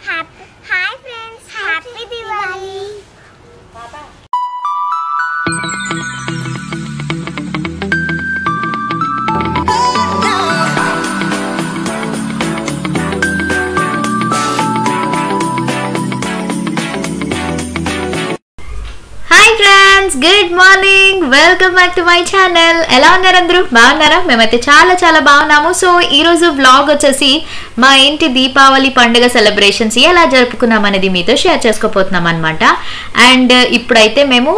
Happy hi friends happy Diwali hi friends good morning welcome back to my channel ఎలా ఉన్నారు అందరూ బాగున్నారా మేమైతే చాలా చాలా బాగున్నాము సో ఈ రోజు వ్లాగ్ వచ్చేసి మా ఇంటి దీపావళి పండుగ సెలబ్రేషన్స్ ఎలా జరుపుకున్నాం అనేది మీతో షేర్ చేసుకోపోతున్నాం అనమాట అండ్ ఇప్పుడైతే మేము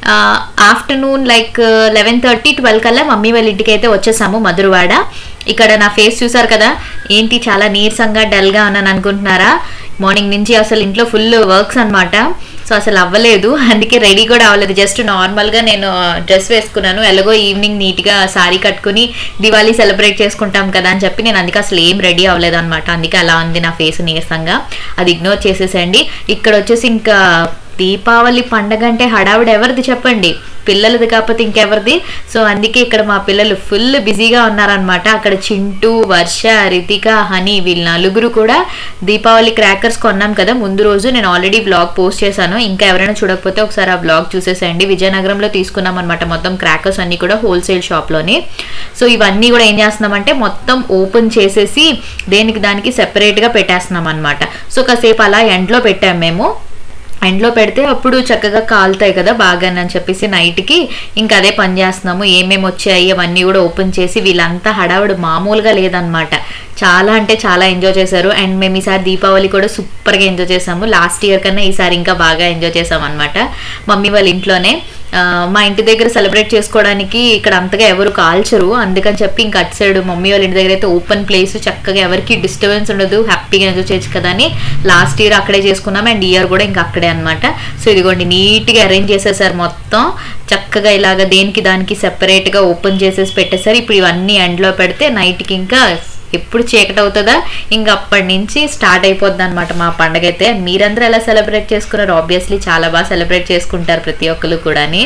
afternoon like eleven thirty twelve కల్లా మమ్మీ వాళ్ళ ఇంటికి అయితే వచ్చేసాము మధురవాడ ఇక్కడ నా ఫేస్ చూసారు కదా ఏంటి చాలా నీరసంగా డల్గా ఉన్నాను అనుకుంటున్నారా మార్నింగ్ నుంచి అసలు ఇంట్లో ఫుల్ వర్క్స్ అన్నమాట సో అసలు అవ్వలేదు అందుకే రెడీ కూడా అవ్వలేదు జస్ట్ నార్మల్గా నేను డ్రెస్ వేసుకున్నాను ఎలాగో ఈవినింగ్ నీట్గా సారీ కట్టుకుని దివాళీ సెలబ్రేట్ చేసుకుంటాం కదా అని చెప్పి నేను అందుకే అసలు ఏం రెడీ అవ్వలేదు అనమాట అందుకే అలా ఉంది నా ఫేస్ నీరసంగా అది ఇగ్నోర్ చేసేసండి ఇక్కడ వచ్చేసి ఇంకా దీపావళి పండగ అంటే హడావిడి ఎవరిది చెప్పండి పిల్లలది కాకపోతే ఇంకెవరిది సో అందుకే ఇక్కడ మా పిల్లలు ఫుల్ బిజీగా ఉన్నారనమాట అక్కడ చింటూ వర్ష రితిక హనీ వీళ్ళు నలుగురు కూడా దీపావళి క్రాకర్స్ కొన్నాం కదా ముందు రోజు నేను ఆల్రెడీ బ్లాగ్ పోస్ట్ చేశాను ఇంకా ఎవరైనా చూడకపోతే ఒకసారి ఆ బ్లాగ్ చూసేసేయండి విజయనగరంలో తీసుకున్నాం అనమాట మొత్తం క్రాకర్స్ అన్ని కూడా హోల్సేల్ షాప్లోనే సో ఇవన్నీ కూడా ఏం చేస్తున్నామంటే మొత్తం ఓపెన్ చేసేసి దేనికి దానికి సెపరేట్గా పెట్టేస్తున్నాం అనమాట సో కాసేపు అలా ఎండ్లో పెట్టాం మేము ఎండ్లో పెడితే అప్పుడు చక్కగా కాలుతాయి కదా బాగా అని చెప్పేసి నైట్కి ఇంకా అదే పని చేస్తున్నాము ఏమేమి వచ్చాయి అవన్నీ కూడా ఓపెన్ చేసి వీళ్ళంతా హడావుడు మామూలుగా లేదనమాట చాలా అంటే చాలా ఎంజాయ్ చేశారు అండ్ మేము ఈసారి దీపావళి కూడా సూపర్గా ఎంజాయ్ చేసాము లాస్ట్ ఇయర్ కన్నా ఈసారి ఇంకా బాగా ఎంజాయ్ చేసాం అనమాట మమ్మీ వాళ్ళ ఇంట్లోనే ఆ, మా ఇంటి దగ్గర సెలబ్రేట్ చేసుకోవడానికి ఇక్కడ అంతగా ఎవరు కాల్చరు అందుకని చెప్పి ఇంకా అటు సైడ్ మమ్మీ వాళ్ళ ఇంటి దగ్గర అయితే ఓపెన్ ప్లేస్ చక్కగా ఎవరికి డిస్టర్బెన్స్ ఉండదు హ్యాపీగా ఎంజాయ్ చేయొచ్చు కదా అని లాస్ట్ ఇయర్ అక్కడే చేసుకున్నాం అండ్ ఇయర్ కూడా ఇంకా అక్కడే అనమాట సో ఇదిగోండి నీట్గా అరేంజ్ చేసేసారు మొత్తం చక్కగా ఇలాగ దేనికి దానికి సెపరేట్గా ఓపెన్ చేసేసి పెట్టేసారు ఇప్పుడు ఇవన్నీ ఎండ్లో పెడితే నైట్కి ఇంకా ఎప్పుడు చీకటి అవుతుందా ఇంకా అప్పటి నుంచి స్టార్ట్ అయిపోద్ది అనమాట మా పండగ అయితే మీరందరూ ఎలా సెలబ్రేట్ చేసుకున్నారు ఆబ్వియస్లీ చాలా బాగా సెలబ్రేట్ చేసుకుంటారు ప్రతి ఒక్కరు కూడాని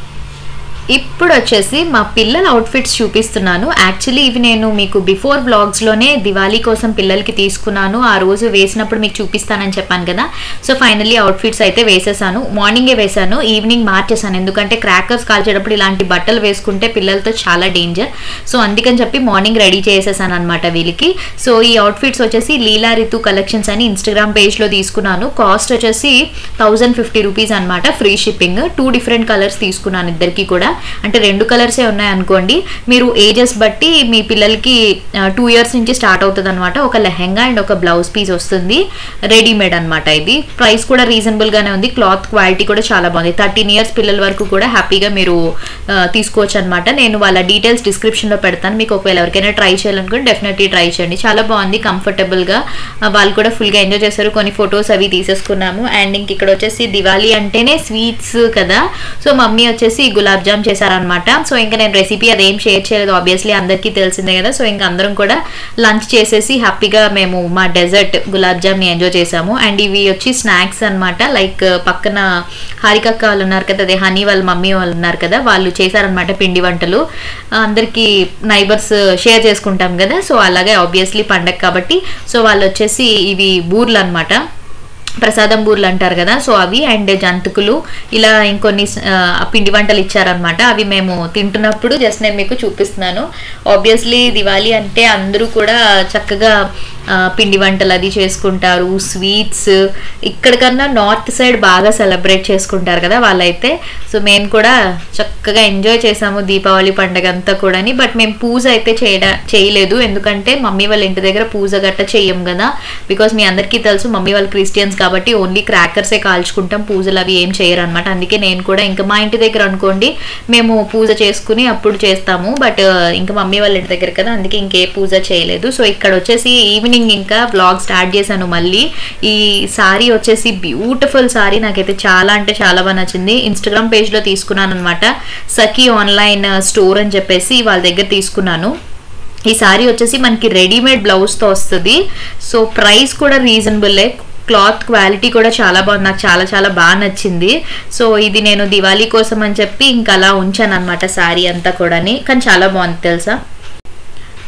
ఇప్పుడు వచ్చేసి మా పిల్లల అవుట్ఫిట్స్ చూపిస్తున్నాను యాక్చువల్లీ ఇవి నేను మీకు బిఫోర్ వ్లాగ్స్లోనే దివాళీ కోసం పిల్లలకి తీసుకున్నాను ఆ రోజు వేసినప్పుడు మీకు చూపిస్తానని చెప్పాను కదా సో ఫైనల్లీ అవుట్ఫిట్స్ అయితే వేసేసాను మార్నింగే వేసాను ఈవినింగ్ మార్చేసాను ఎందుకంటే క్రాకర్స్ కాల్చేటప్పుడు ఇలాంటి బట్టలు వేసుకుంటే పిల్లలతో చాలా డేంజర్ సో అందుకని చెప్పి మార్నింగ్ రెడీ చేసేసాను అనమాట వీళ్ళకి సో ఈ అవుట్ఫిట్స్ వచ్చేసి లీలా రితు కలెక్షన్స్ అని ఇన్స్టాగ్రామ్ పేజ్లో తీసుకున్నాను కాస్ట్ వచ్చేసి థౌజండ్ ఫిఫ్టీ రూపీస్ అనమాట free shipping two different colours తీసుకున్నాను ఇద్దరికి కూడా అంటే రెండు కలర్సే ఉన్నాయి అనుకోండి మీరు ఏజెస్ బట్టి మీ పిల్లలకి టూ ఇయర్స్ నుంచి స్టార్ట్ అవుతుంది అనమాట ఒక లెహెంగా అండ్ ఒక బ్లౌజ్ పీస్ వస్తుంది రెడీమేడ్ అనమాట ఇది ప్రైస్ కూడా రీజనబుల్ గానే ఉంది క్లాత్ క్వాలిటీ కూడా చాలా బాగుంది థర్టీన్ ఇయర్స్ పిల్లల వరకు కూడా హ్యాపీగా మీరు ఆ, తీసుకోవచ్చు అనమాట నేను వాళ్ళ డీటెయిల్స్ డిస్క్రిప్షన్ లో పెడతాను మీకు ఒకవేళ ఎవరికైనా ట్రై చేయాలనుకుంటే డెఫినెట్లీ ట్రై చేయండి చాలా బాగుంది కంఫర్టబుల్ గా ఆ, వాళ్ళు కూడా ఫుల్ గా ఎంజాయ్ చేశారు కొన్ని ఫొటోస్ అవి తీసేసుకున్నాము అండ్ ఇంక ఇక్కడ వచ్చేసి దివాళీ అంటేనే స్వీట్స్ కదా సో మమ్మీ వచ్చేసి గులాబ్ జామ్ చేశారనమాట సో ఇంకా నేను రెసిపీ అదేం షేర్ చేయలేదు ఆబ్వియస్లీ అందరికీ తెలిసిందే కదా సో ఇంకా అందరం కూడా లంచ్ చేసేసి హ్యాపీగా మేము మా డెజర్ట్ గులాబ్ జామ్ ని ఎంజాయ్ చేసాము అండ్ ఇవి వచ్చి స్నాక్స్ అన్నమాట లైక్ పక్కన హారికక్క వాళ్ళు ఉన్నారు కదా అదే హనీ వాళ్ళ మమ్మీ వాళ్ళు ఉన్నారు కదా వాళ్ళు చేశారనమాట పిండి వంటలు అందరికీ నైబర్స్ షేర్ చేసుకుంటాం కదా సో అలాగే ఆబ్వియస్లీ పండగ కాబట్టి సో వాళ్ళు వచ్చేసి ఇవి బూర్లు అన్నమాట ప్రసాదం బూర్లు అంటారు కదా సో అవి అండ్ జంతుకులు ఇలా ఇంకొన్ని ఆ, పిండి వంటలు ఇచ్చారనమాట అవి మేము తింటున్నప్పుడు జస్ట్ నేను మీకు చూపిస్తున్నాను ఆబ్వియస్లీ దివాళీ అంటే అందరూ కూడా చక్కగా ఆ, పిండి వంటలు అది చేసుకుంటారు స్వీట్స్ ఇక్కడికన్నా నార్త్ సైడ్ బాగా సెలబ్రేట్ చేసుకుంటారు కదా వాళ్ళైతే సో మేము కూడా చక్కగా ఎంజాయ్ చేసాము దీపావళి పండగ అంతా కూడాని బట్ మేము పూజ అయితే చేయడ చేయలేదు ఎందుకంటే మమ్మీ వాళ్ళ ఇంటి దగ్గర పూజ గట్ట చెయ్యం కదా బికాస్ మీ అందరికీ తెలుసు మమ్మీ వాళ్ళు క్రిస్టియన్స్ కాబట్టి ఓన్లీ క్రాకర్సే కాల్చుకుంటాం పూజలు అవి ఏం చేయరు అనమాట అందుకే నేను కూడా ఇంకా మా ఇంటి దగ్గర అనుకోండి మేము పూజ చేసుకుని అప్పుడు చేస్తాము బట్ ఇంకా మమ్మీ వాళ్ళ ఇంటి దగ్గర కదా అందుకే ఇంకే పూజ చేయలేదు సో ఇక్కడ వచ్చేసి ఈవినింగ్ ఇంకా బ్లాగ్ స్టార్ట్ చేశాను మళ్ళీ ఈ సారీ వచ్చేసి బ్యూటిఫుల్ సారీ నాకైతే చాలా అంటే చాలా బాగా నచ్చింది ఇన్స్టాగ్రామ్ పేజ్లో తీసుకున్నాను అనమాట సఖీ ఆన్లైన్ స్టోర్ అని చెప్పేసి వాళ్ళ దగ్గర తీసుకున్నాను ఈ సారీ వచ్చేసి మనకి రెడీమేడ్ బ్లౌజ్తో వస్తుంది సో ప్రైస్ కూడా రీజనబుల్లే క్లాత్ క్వాలిటీ కూడా చాలా బాగుంది నాకు చాలా చాలా బాగా నచ్చింది సో ఇది నేను దివాళీ కోసం అని చెప్పి ఇంకా అలా ఉంచాను అనమాట శారీ అంతా కూడాని కానీ చాలా బాగుంది తెలుసా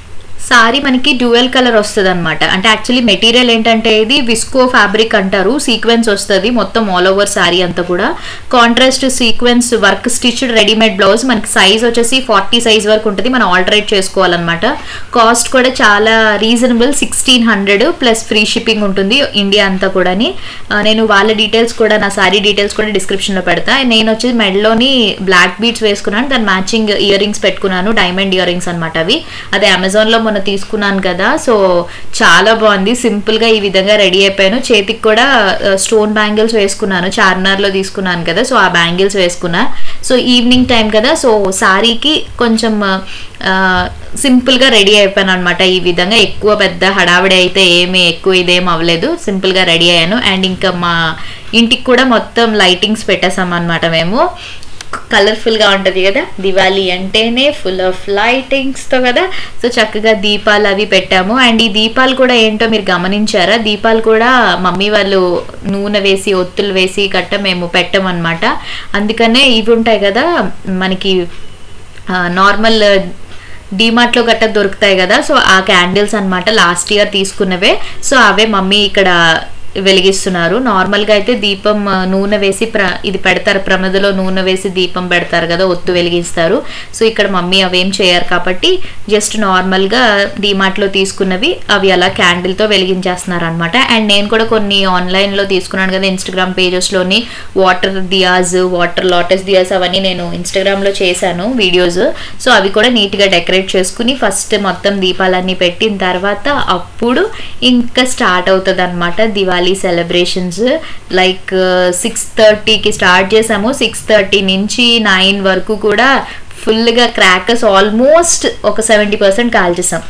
సారీ మనకి డ్యూయల్ కలర్ వస్తుంది అనమాట అంటే యాక్చువల్లీ మెటీరియల్ ఏంటంటే ఇది విస్కో ఫ్యాబ్రిక్ అంటారు సీక్వెన్స్ వస్తుంది మొత్తం ఆల్ ఓవర్ సారీ అంతా కూడా contrast sequence work stitched readymade blouse మనకి సైజ్ వచ్చేసి ఫార్టీ సైజ్ వరకు ఉంటుంది మనం ఆల్టరేట్ చేసుకోవాలన్నమాట కాస్ట్ కూడా చాలా reasonable sixteen hundred plus free shipping ఉంటుంది ఇండియా అంతా కూడాని ఆ, నేను వాళ్ళ డీటెయిల్స్ కూడా నా సారీ డీటెయిల్స్ కూడా డిస్క్రిప్షన్లో పెడతా నేను వచ్చి మెడలోని బ్లాక్ బీడ్స్ వేసుకున్నాను దాని మ్యాచింగ్ ఇయర్ రింగ్స్ పెట్టుకున్నాను డైమండ్ ఇయర్ రింగ్స్ అనమాట అవి అదే అమెజాన్లో మొన్న తీసుకున్నాను కదా సో చాలా బాగుంది సింపుల్గా ఈ విధంగా రెడీ అయిపోయాను చేతికి కూడా స్టోన్ బ్యాంగిల్స్ వేసుకున్నాను చార్మినార్లో తీసుకున్నాను కదా సో ఆ బ్యాంగిల్స్ వేసుకున్నా సో ఈవినింగ్ టైం కదా సో సారీకి కొంచెం ఆ, సింపుల్గా రెడీ అయిపోయాను అనమాట ఈ విధంగా ఎక్కువ పెద్ద హడావిడి అయితే ఏమీ ఎక్కువ ఇదేం అవ్వలేదు సింపుల్గా రెడీ అయ్యాను అండ్ ఇంకా మా ఇంటికి కూడా మొత్తం లైటింగ్స్ పెట్టేసాం అనమాట మేము కలర్ఫుల్గా ఉంటుంది కదా దివాళీ అంటేనే ఫుల్ ఆఫ్ లైటింగ్స్తో కదా సో చక్కగా దీపాలు అవి పెట్టాము అండ్ ఈ దీపాలు కూడా ఏంటో మీరు గమనించారా దీపాలు కూడా మమ్మీ వాళ్ళు నూనె వేసి ఒత్తులు వేసి గట్ట మేము పెట్టామన్నమాట అందుకనే ఇవి ఉంటాయి కదా మనకి నార్మల్ డీమార్ట్లో గట్ట దొరుకుతాయి కదా సో ఆ క్యాండిల్స్ అన్నమాట లాస్ట్ ఇయర్ తీసుకున్నవే సో అవే మమ్మీ ఇక్కడ వెలిగిస్తున్నారు నార్మల్గా అయితే దీపం ఆ, నూనె వేసి ప్ర ఇది పెడతారు ప్రమదలో నూనె వేసి దీపం పెడతారు కదా ఒత్తు వెలిగిస్తారు సో ఇక్కడ మమ్మీ అవేం చేయరు కాబట్టి జస్ట్ నార్మల్గా డీమార్ట్లో తీసుకున్నవి అవి అలా క్యాండిల్తో వెలిగించేస్తున్నారు అనమాట అండ్ నేను కూడా కొన్ని ఆన్లైన్లో తీసుకున్నాను కదా ఇన్స్టాగ్రామ్ పేజెస్లోని water diyas water lotus diyas అవన్నీ నేను ఇన్స్టాగ్రామ్లో చేశాను వీడియోస్ సో అవి కూడా నీట్గా డెకరేట్ చేసుకుని ఫస్ట్ మొత్తం దీపాలన్నీ పెట్టిన తర్వాత అప్పుడు ఇంకా స్టార్ట్ అవుతుంది అనమాట దివాళీ సెలబ్రేషన్స్ లైక్ సిక్స్ థర్టీకి స్టార్ట్ చేసాము సిక్స్ థర్టీ నుంచి నైన్ వరకు కూడా ఫుల్గా క్రాకర్స్ ఆల్మోస్ట్ ఒక సెవెంటీ పర్సెంట్ కాల్చేసాం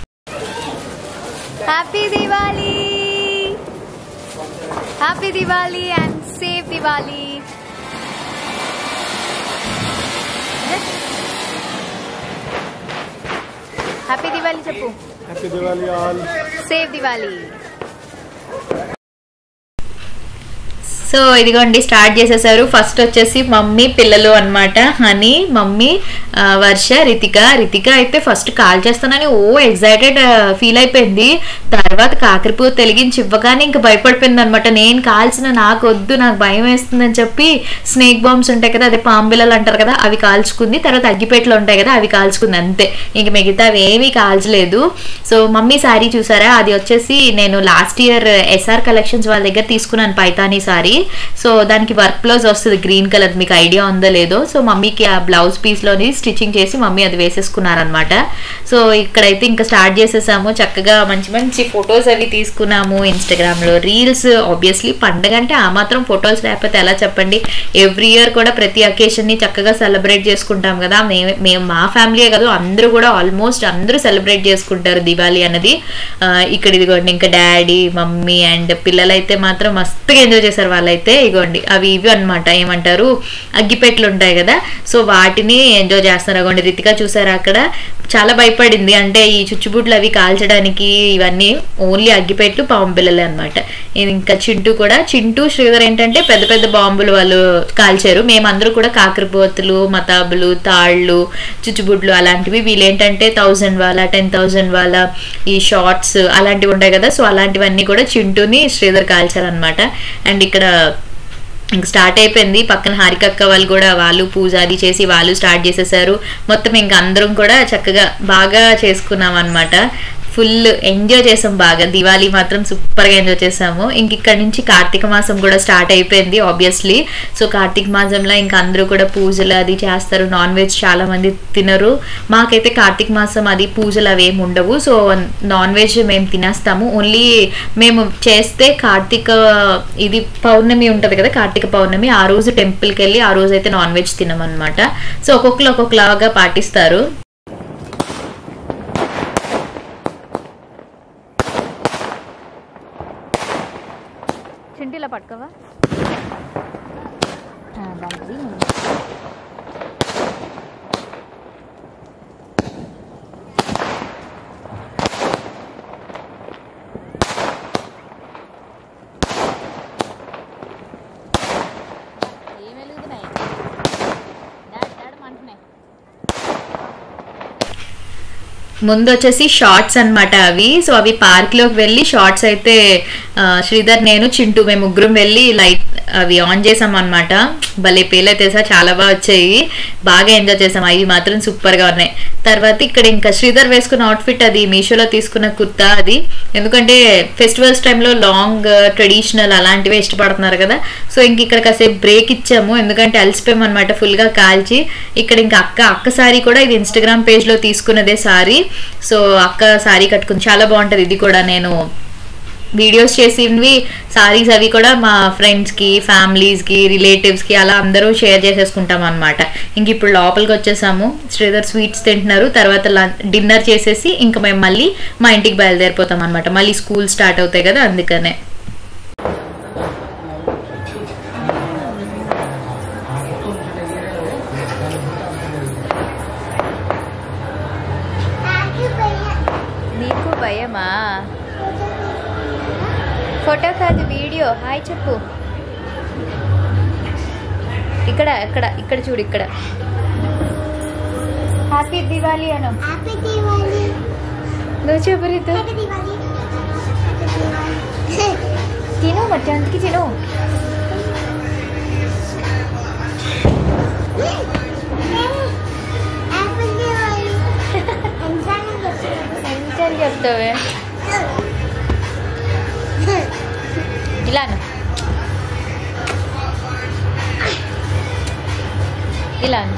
happy Diwali happy Diwali and safe Diwali happy Diwali చెప్పు happy Diwali all safe Diwali so ఇదిగోండి స్టార్ట్ చేసేసారు ఫస్ట్ వచ్చేసి మమ్మీ పిల్లలు అన్నమాట హనీ మమ్మీ ఆ, వర్ష రితిక రితిక అయితే ఫస్ట్ కాల్ చేస్తానని ఓ ఎగ్జైటెడ్ ఫీల్ అయిపోయింది తర్వాత కాకరపువ్వు తెలిగించి ఇవ్వగానే ఇంకా భయపడిపోయింది అనమాట నేను కాల్చిన నాకు వద్దు నాకు భయం వేస్తుందని చెప్పి స్నేక్ బాంబ్స్ ఉంటాయి కదా అదే పాంబిల్లలు అంటారు కదా అవి కాల్చుకుంది తర్వాత అగ్గిపెట్టెలు ఉంటాయి కదా అవి కాల్చుకుంది అంతే ఇంక మిగతా ఏమీ కాల్చలేదు సో మమ్మీ శారీ చూసారా అది వచ్చేసి నేను లాస్ట్ ఇయర్ ఎస్ఆర్ కలెక్షన్స్ వాళ్ళ దగ్గర తీసుకున్నాను పైతానీ సారీ సో దానికి వర్క్ బ్లౌజ్ వస్తుంది గ్రీన్ కలర్ మీకు ఐడియా ఉందో లేదో సో మమ్మీకి ఆ బ్లౌజ్ పీస్లోని స్టిచ్చింగ్ చేసి మమ్మీ అది వేసేసుకున్నారనమాట సో ఇక్కడైతే ఇంకా స్టార్ట్ చేసేసాము చక్కగా మంచి మంచి ఫొటోస్ అవి తీసుకున్నాము ఇన్స్టాగ్రామ్లో రీల్స్ ఆబ్వియస్లీ పండగ అంటే ఆ మాత్రం ఫొటోస్ లేకపోతే ఎలా చెప్పండి ఎవ్రీ ఇయర్ కూడా ప్రతి అకేషన్ని చక్కగా సెలబ్రేట్ చేసుకుంటాం కదా మేము మేము మా ఫ్యామిలీయే కాదు అందరూ కూడా ఆల్మోస్ట్ అందరూ సెలబ్రేట్ చేసుకుంటారు దివాళీ అన్నది ఆ, ఇక్కడ ఇదిగోండి ఇంకా డాడీ మమ్మీ అండ్ పిల్లలైతే మాత్రం మస్తుగా ఎంజాయ్ చేశారు వాళ్ళైతే ఇగోండి అవి ఇవి అన్నమాట ఏమంటారు అగ్గిపెట్లు ఉంటాయి కదా సో వాటిని ఎంజాయ్ చేస్తున్నారు అగోండి రితిక చూసారా అక్కడ చాలా భయపడింది అంటే ఈ చుచ్చుబుట్లు అవి కాల్చడానికి ఇవన్నీ ఓన్లీ అగ్గిపెట్లు పాము పిల్లలే అనమాట ఇంకా చింటూ కూడా చింటూ శ్రీధర్ ఏంటంటే పెద్ద పెద్ద బాంబులు వాళ్ళు కాల్చారు మేమందరూ కూడా కాకరపోతులు మతాబులు తాళ్ళు చుచ్చుబుడ్లు అలాంటివి వీళ్ళు ఏంటంటే థౌజండ్ వాళ్ళ టెన్ థౌజండ్ వాళ్ళ ఈ షార్ట్స్ అలాంటివి ఉంటాయి కదా సో అలాంటివన్నీ కూడా చింటూని శ్రీధర్ కాల్చారనమాట అండ్ ఇక్కడ ఇంక స్టార్ట్ అయిపోయింది పక్కన హారికక్క వాళ్ళు కూడా వాళ్ళు పూజ అది చేసి వాళ్ళు స్టార్ట్ చేసేసారు మొత్తం ఇంక అందరం కూడా చక్కగా బాగా చేసుకున్నాం అనమాట ఫుల్ ఎంజాయ్ చేసాం బాగా దివాళీ మాత్రం సూపర్గా ఎంజాయ్ చేసాము ఇంక ఇక్కడ నుంచి కార్తీక మాసం కూడా స్టార్ట్ అయిపోయింది ఆబ్వియస్లీ సో కార్తీక మాసంలో ఇంకా అందరూ కూడా పూజలు అది చేస్తారు నాన్ వెజ్ చాలా మంది తినరు మాకైతే కార్తీక మాసం అది పూజలు అవి ఏమి ఉండవు సో నాన్ వెజ్ మేము తినేస్తాము ఓన్లీ మేము చేస్తే కార్తీక ఇది పౌర్ణమి ఉంటుంది కదా కార్తీక పౌర్ణమి ఆ రోజు టెంపుల్కి వెళ్ళి ఆ రోజు అయితే నాన్ వెజ్ తినమన్నమాట సో ఒక్కొక్కరు ఒక్కొక్కలాగా పాటిస్తారు చింటిలా పట్టుకోవా ఏం వెలుగుతున్నాయి డాడ్ డాడ్ మంటున్నాయి ముందు వచ్చేసి షార్ట్స్ అన్నమాట అవి సో అవి పార్క్ లోకి వెళ్ళి షార్ట్స్ అయితే ఆ, శ్రీధర్ నేను చింటూ మేము ముగ్గురం వెళ్ళి లైట్ అవి ఆన్ చేసాం అనమాట భలే పేలు అయితే సార్ చాలా బాగా వచ్చాయి బాగా ఎంజాయ్ చేసాం అవి మాత్రం సూపర్ గా ఉన్నాయి తర్వాత ఇక్కడ ఇంకా శ్రీధర్ వేసుకున్న అవుట్ఫిట్ అది మీషోలో తీసుకున్న కుర్తా అది ఎందుకంటే ఫెస్టివల్స్ టైంలో లాంగ్ ట్రెడిషనల్ అలాంటివే ఇష్టపడుతున్నారు కదా సో ఇంక ఇక్కడ కాసేపు బ్రేక్ ఇచ్చాము ఎందుకంటే అలసిపోయాం అనమాట ఫుల్ గా కాల్చి ఇక్కడ ఇంకా అక్క అక్క సారీ కూడా ఇది ఇన్స్టాగ్రామ్ పేజ్ లో తీసుకున్నదే సారీ సో అక్క సారీ కట్టుకుని చాలా బాగుంటది ఇది కూడా నేను వీడియోస్ చేసినవి సారీస్ అవి కూడా మా ఫ్రెండ్స్కి ఫ్యామిలీస్కి రిలేటివ్స్కి అలా అందరూ షేర్ చేసేసుకుంటాం అనమాట ఇంక ఇప్పుడు లోపలికి వచ్చేసాము శ్రీధర్ స్వీట్స్ తింటున్నారు తర్వాత డిన్నర్ చేసేసి ఇంకా మేము మళ్ళీ మా ఇంటికి బయలుదేరిపోతాం అనమాట మళ్ళీ స్కూల్ స్టార్ట్ అవుతాయి కదా అందుకనే నీకు భయమా ఫోటో కాదు వీడియో హాయ్ చెప్పు ఇక్కడ ఇక్కడ ఇక్కడ చూడు ఇక్కడ హ్యాపీ దివాళీ అను హ్యాపీ దివాళీ నువ్వు చెప్పు రీతు హ్యాపీ దివాళీ తిను మధ్యాహ్నానికి తిను హ్యాపీ దివాళీ ఎంజాయ్ ఎంత అని చెప్తావే ఇలాను ఇలాను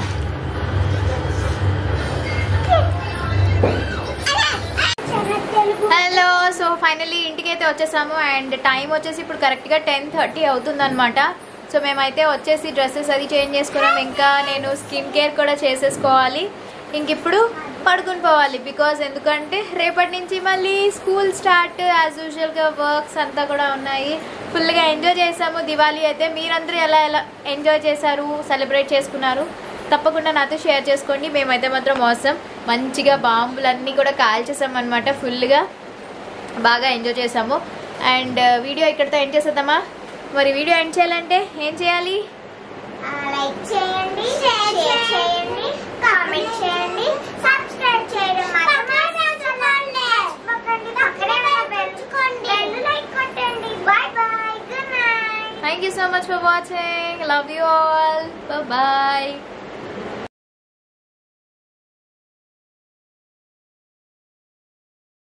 హలో సో ఫైనల్లీ ఇంటికి అయితే వచ్చేసాము అండ్ టైం వచ్చేసి ఇప్పుడు కరెక్ట్గా టెన్ థర్టీ అవుతుంది అనమాట సో మేమైతే వచ్చేసి డ్రెస్సెస్ అది చేంజ్ చేసుకున్నాం ఇంకా నేను స్కిన్ కేర్ కూడా చేసేసుకోవాలి ఇంక ఇప్పుడు పడుకుని పోవాలి బికాజ్ ఎందుకంటే రేపటి నుంచి మళ్ళీ స్కూల్ స్టార్ట్ యాజ్ యూజువల్గా వర్క్స్ అంతా కూడా ఉన్నాయి ఫుల్గా ఎంజాయ్ చేసాము దివాళీ అయితే మీరందరూ ఎలా ఎలా ఎంజాయ్ చేశారు సెలబ్రేట్ చేసుకున్నారు తప్పకుండా నాతో షేర్ చేసుకోండి మేమైతే మాత్రం మోసం మంచిగా బాంబులన్నీ కూడా కాల్చేసాం అనమాట ఫుల్గా బాగా ఎంజాయ్ చేసాము అండ్ వీడియో ఇక్కడితో ఎండ్ చేసేద్దామా మరి వీడియో ఎండ్ చేయాలంటే ఏం చేయాలి లైక్ చేయండి షేర్ చేయండి కామెంట్ చేయండి సబ్స్క్రైబ్ చేయడం మాత్రం మర్చిపోకండి. పక్కనే పెంచుకోండి బెల్ లైక్ కొట్టండి bye bye good night thank you so much for watching love you all bye